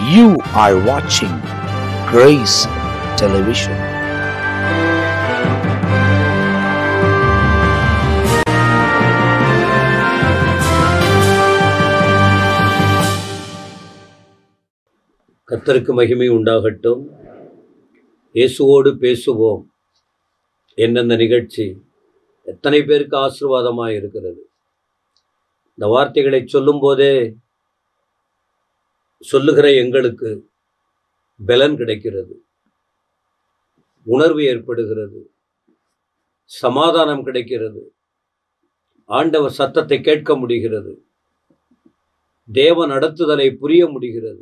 You are watching Grace Television. கர்த்தருக்கு மகிமை உண்டாகட்டும் இயேசுவோடு பேசுவோம் என்னென்ன நிகழ்ச்சி எத்தனை பேருக்கு ஆசீர்வாதமாக இருக்கிறது இந்த வார்த்தைகளை சொல்லும்போதே சொல்லுகிற எங்களுக்கு பலன் கிடைக்கிறது உணர்வு ஏற்படுகிறது சமாதானம் கிடைக்கிறது ஆண்டவர் சத்தத்தை கேட்க முடிகிறது தேவ நடத்துதலை புரிய முடிகிறது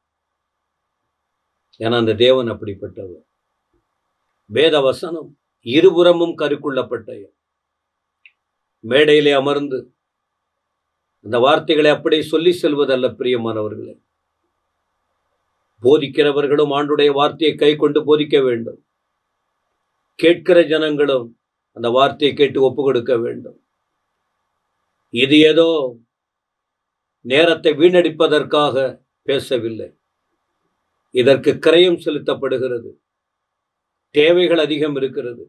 ஏன்னா அந்த தேவன் அப்படிப்பட்டவர் வேத வசனம் இருபுறமும் கருக்குள்ளப்பட்டயம் மேடையிலே அமர்ந்து அந்த வார்த்தைகளை அப்படியே சொல்லி செல்வதல்ல பிரியமானவர்களே போதிக்கிறவர்களும் ஆண்டுடைய வார்த்தையை கை கொண்டு போதிக்க வேண்டும் கேட்கிற ஜனங்களும் அந்த வார்த்தையை கேட்டு ஒப்பு கொடுக்க வேண்டும் இது ஏதோ நேரத்தை வீணடிப்பதற்காக பேசவில்லை இதற்கு கிரயம் செலுத்தப்படுகிறது தேவைகள் அதிகம் இருக்கிறது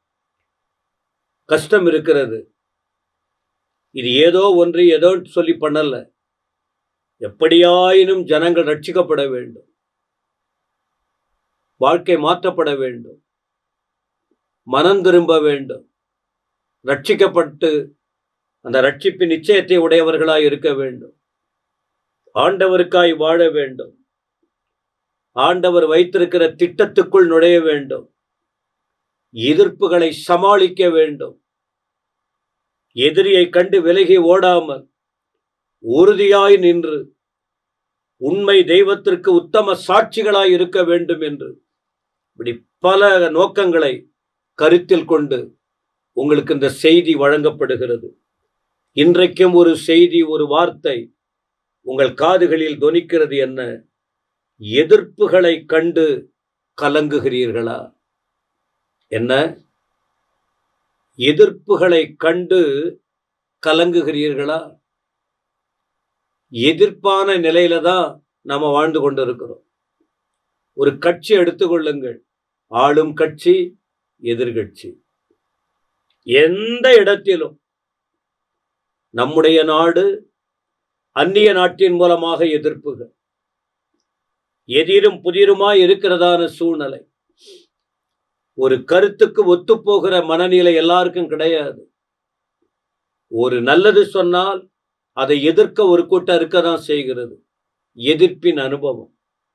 கஷ்டம் இருக்கிறது இது ஏதோ ஒன்று ஏதோ சொல்லி பண்ணல எப்படியாயினும் ஜனங்கள் ரட்சிக்கப்பட வேண்டும் வாழ்க்கை மாற்றப்பட வேண்டும் மனம் திரும்ப வேண்டும் ரட்சிக்கப்பட்டு அந்த ரட்சிப்பின் நிச்சயத்தை உடையவர்களாய் இருக்க வேண்டும் ஆண்டவருக்காய் வாழ வேண்டும் ஆண்டவர் வைத்திருக்கிற திட்டத்துக்குள் நுழைய வேண்டும் எதிர்ப்புகளை சமாளிக்க வேண்டும் எதிரியை கண்டு விலகி ஓடாமல் உறுதியாய் நின்று உண்மை தெய்வத்திற்கு உத்தம சாட்சிகளாய் இருக்க வேண்டும் என்று இப்படி பல நோக்கங்களை கருத்தில் கொண்டு உங்களுக்கு இந்த செய்தி வழங்கப்படுகிறது இன்றைக்கும் ஒரு செய்தி ஒரு வார்த்தை உங்கள் காதுகளில் தொனிக்கிறது என்ன எதிர்ப்புகளை கண்டு கலங்குகிறீர்களா என்ன எதிர்ப்புகளை கண்டு கலங்குகிறீர்களா எதிர்ப்பான நிலையில தான் நாம வாழ்ந்து கொண்டிருக்கிறோம் ஒரு கட்சி எடுத்துக்கொள்ளுங்கள் ஆளும் கட்சி எதிர்கட்சி எந்த இடத்திலும் நம்முடைய நாடு அந்நிய நாட்டின் மூலமாக எதிர்ப்புகள் எதிரும் புதிருமாய் இருக்கிறதான சூழ்நிலை ஒரு கருத்துக்கு ஒத்துப்போகிற மனநிலை எல்லாருக்கும் கிடையாது ஒரு நல்லது சொன்னால் அதை எதிர்க்க ஒரு கூட்டம் இருக்கதான் செய்கிறது எதிர்ப்பின் அனுபவம்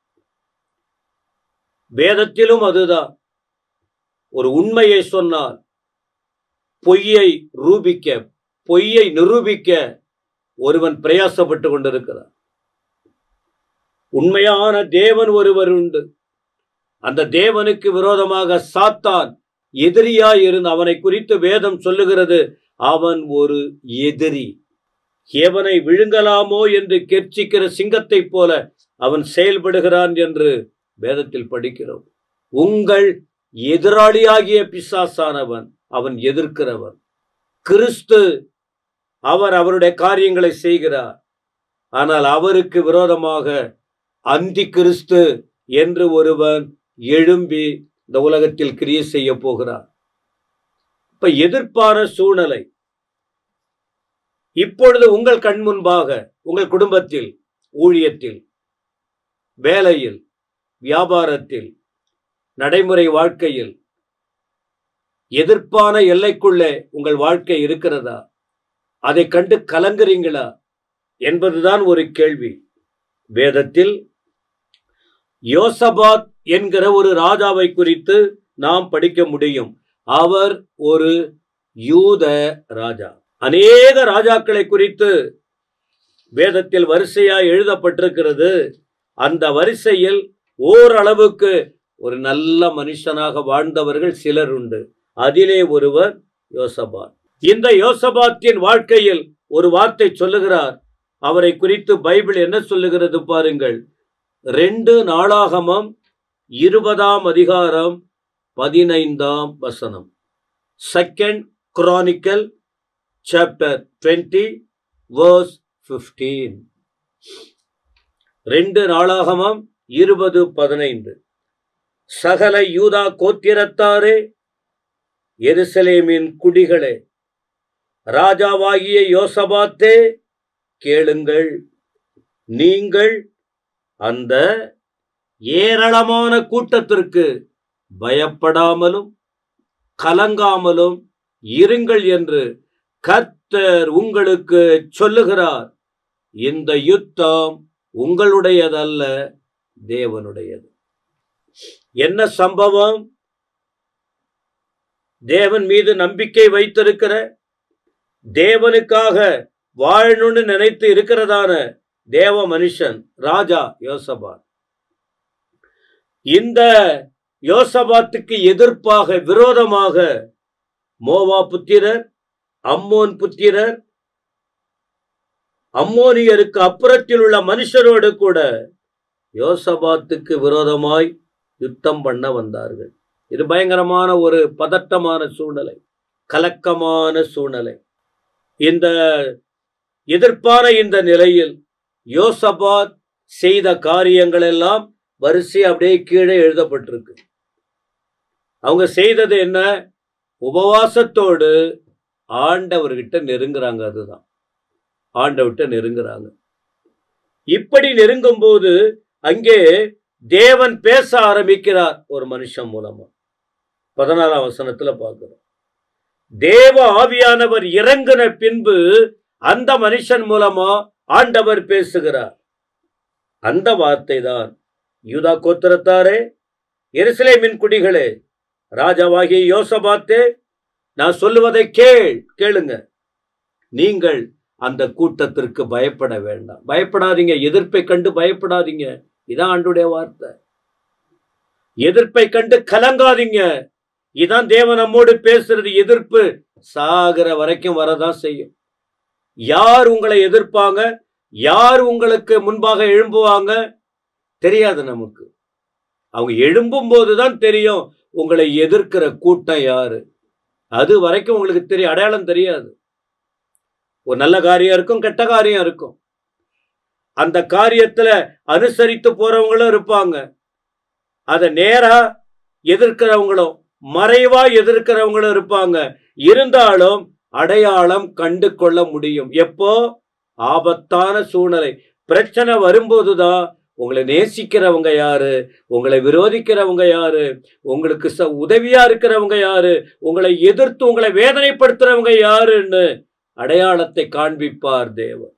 வேதத்திலும் அதுதான் ஒரு உண்மையை சொன்னால் பொய்யை ரூபிக்க பொய்யை நிரூபிக்க ஒருவன் பிரயாசப்பட்டு கொண்டிருக்கிறான் உண்மையான தேவன் ஒருவர் உண்டு அந்த தேவனுக்கு விரோதமாக சாத்தான் எதிரியாய் இருந்து அவனை குறித்து வேதம் சொல்லுகிறது அவன் ஒரு எதிரி எவனை விழுங்கலாமோ என்று கெர்ச்சிக்கிற சிங்கத்தைப் போல அவன் செயல்படுகிறான் என்று வேதத்தில் படிக்கிறோம் உங்கள் எதிராளியாகிய பிசாசானவன் அவன் எதிர்க்கிறவன் கிறிஸ்து அவர் அவருடைய காரியங்களை செய்கிறார் ஆனால் அவருக்கு விரோதமாக அந்தி கிறிஸ்து என்று ஒருவன் எழும்பி இந்த உலகத்தில் கிரியை செய்ய போகிறார் இப்ப எதிர்ப்பான சூழ்நிலை இப்பொழுது உங்கள் கண் முன்பாக உங்கள் குடும்பத்தில் ஊழியத்தில் வேலையில் வியாபாரத்தில் நடைமுறை வாழ்க்கையில் எதிர்ப்பான எல்லைக்குள்ளே உங்கள் வாழ்க்கை இருக்கிறதா அதை கண்டு கலங்குறீங்களா என்பதுதான் ஒரு கேள்வி வேதத்தில் யோசபாத் என்கிற ஒரு ராஜாவை குறித்து நாம் படிக்க முடியும் அவர் ஒரு யூத ராஜா அநேக ராஜாக்களை குறித்து வேதத்தில் வரிசையா எழுதப்பட்டிருக்கிறது அந்த வரிசையில் ஓரளவுக்கு ஒரு நல்ல மனுஷனாக வாழ்ந்தவர்கள் சிலர் உண்டு அதிலே ஒருவர் யோசபாத் இந்த யோசபாத்தின் வாழ்க்கையில் ஒரு வார்த்தை சொல்லுகிறார் அவரை குறித்து பைபிள் என்ன சொல்லுகிறது பாருங்கள் ரெண்டு நாளாகமம் இருபதாம் அதிகாரம் பதினைந்தாம் வசனம் second chronicle chapter twenty verse fifteen ரெண்டு நாளாகமம் இருபது பதினைந்து சகல யூதா கோத்திரத்தாரே எருசலேமின் குடிகளே ராஜாவாகிய யோசபாத்தே கேளுங்கள் நீங்கள் அந்த ஏராளமான கூட்டத்திற்கு பயப்படாமலும் கலங்காமலும் இருங்கள் என்று கர்த்தர் உங்களுக்கு சொல்லுகிறார் இந்த யுத்தம் உங்களுடையதல்ல தேவனுடையது என்ன சம்பவம் தேவன் மீது நம்பிக்கை வைத்திருக்கிற தேவனுக்காக வாழணும்னு நினைத்து இருக்கிறதான தேவ மனுஷன் ராஜா யோசபாத் இந்த யோசபாத்துக்கு எதிர்ப்பாக விரோதமாக மோவா புத்திரர் அம்மோன் புத்திரர் அம்மோனியருக்கு அப்புறத்தில் உள்ள மனுஷரோடு கூட யோசபாத்துக்கு விரோதமாய் யுத்தம் பண்ண வந்தார்கள் இது பயங்கரமான ஒரு பதட்டமான சூழ்நிலை கலக்கமான சூழ்நிலை இந்த எதிர்ப்பான இந்த நிலையில் யோசபாத் செய்த காரியங்கள் எல்லாம் வரிசை அப்படியே கீழே எழுதப்பட்டிருக்கு அவங்க செய்தது என்ன உபவாசத்தோடு ஆண்டவர்கிட்ட நெருங்குறாங்க அதுதான் ஆண்டவர்கிட்ட நெருங்குறாங்க இப்படி நெருங்கும் போது அங்கே தேவன் பேச ஆரம்பிக்கிறார் ஒரு மனுஷன் மூலமா பதினாறாம் வசனத்துல பார்க்கிறோம் தேவ ஆவியானவர் இறங்கின பின்பு அந்த மனுஷன் மூலமா ஆண்டவர் பேசுகிறார் அந்த வார்த்தை தான் யூதா கோத்திரத்தாரே எருசலேமின் குடிகளே ராஜாவாகிய யோசபாத்தே நான் சொல்லுவதை கேள் கேளுங்க நீங்கள் அந்த கூட்டத்திற்கு பயப்பட வேண்டாம் பயப்படாதீங்க எதிர்ப்பை கண்டு பயப்படாதீங்க இதான் ஆண்டுடைய வார்த்தை எதிர்ப்பை கண்டு கலங்காதீங்க இதான் தேவன் நம்மோடு பேசுறது எதிர்ப்பு சாகிற வரைக்கும் வரதான் செய்யும் யார் உங்களை எதிர்ப்பாங்க யார் உங்களுக்கு முன்பாக எழும்புவாங்க தெரியாது நமக்கு அவங்க எழும்பும் போதுதான் தெரியும் உங்களை எதிர்க்கிற கூட்டம் யாரு அது வரைக்கும் உங்களுக்கு தெரியும் அடையாளம் தெரியாது ஒரு நல்ல காரியம் இருக்கும் கெட்ட காரியம் இருக்கும் அந்த காரியத்துல அனுசரித்து போறவங்களும் இருப்பாங்க அதை நேரா எதிர்க்கிறவங்களும் மறைவா எதிர்க்கிறவங்களும் இருப்பாங்க இருந்தாலும் அடையாளம் கண்டு கொள்ள முடியும் எப்போ ஆபத்தான சூழ்நிலை பிரச்சனை வரும்போதுதான் உங்களை நேசிக்கிறவங்க யாரு உங்களை விரோதிக்கிறவங்க யாரு உங்களுக்கு ச உதவியா இருக்கிறவங்க யாரு உங்களை எதிர்த்து உங்களை வேதனைப்படுத்துறவங்க யாருன்னு அடையாளத்தை காண்பிப்பார் தேவன்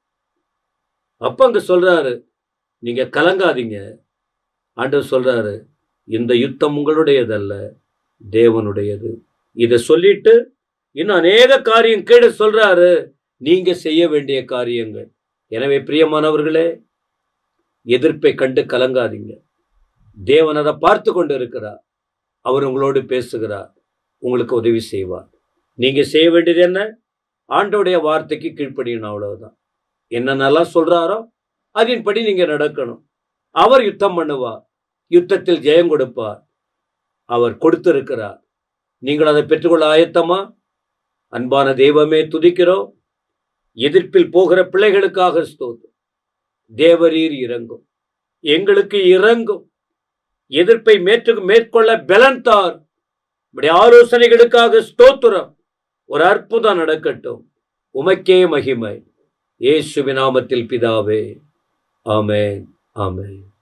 அப்ப அங்க சொல்றாரு நீங்க கலங்காதீங்க ஆண்டவர் சொல்றாரு இந்த யுத்தம் உங்களுடையதல்ல தேவனுடையது இதை சொல்லிட்டு இன்னும் அநேக காரியம் கீழே சொல்றாரு நீங்க செய்ய வேண்டிய காரியங்கள் எனவே பிரியமானவர்களே எதிர்ப்பை கண்டு கலங்காதீங்க தேவன் அதை பார்த்து கொண்டு இருக்கிறார் அவர் உங்களோடு பேசுகிறார் உங்களுக்கு உதவி செய்வார் நீங்க செய்ய வேண்டியது என்ன ஆண்டோடைய வார்த்தைக்கு கீழ்ப்படியணும் அவ்வளவுதான் என்னென்னலாம் சொல்றாரோ அதன்படி நீங்க நடக்கணும் அவர் யுத்தம் பண்ணுவார் யுத்தத்தில் ஜெயம் கொடுப்பார் அவர் கொடுத்திருக்கிறார் நீங்கள் அதை பெற்றுக்கொள்ள ஆயத்தமா அன்பான தெய்வமே துதிக்கிறோம் எதிர்ப்பில் போகிற பிள்ளைகளுக்காக ஸ்தோத்திரம் தேவரீர் இறங்கும் எங்களுக்கு இறங்கும் எதிர்ப்பை மேற்று மேற்கொள்ள பலன் தார் இப்படி ஆலோசனைகளுக்காக ஸ்தோத்திரம் ஒரு அற்புதம் நடக்கட்டும் உமக்கே மகிமை இயேசுவின் நாமத்தில் பிதாவே ஆமென் ஆமென்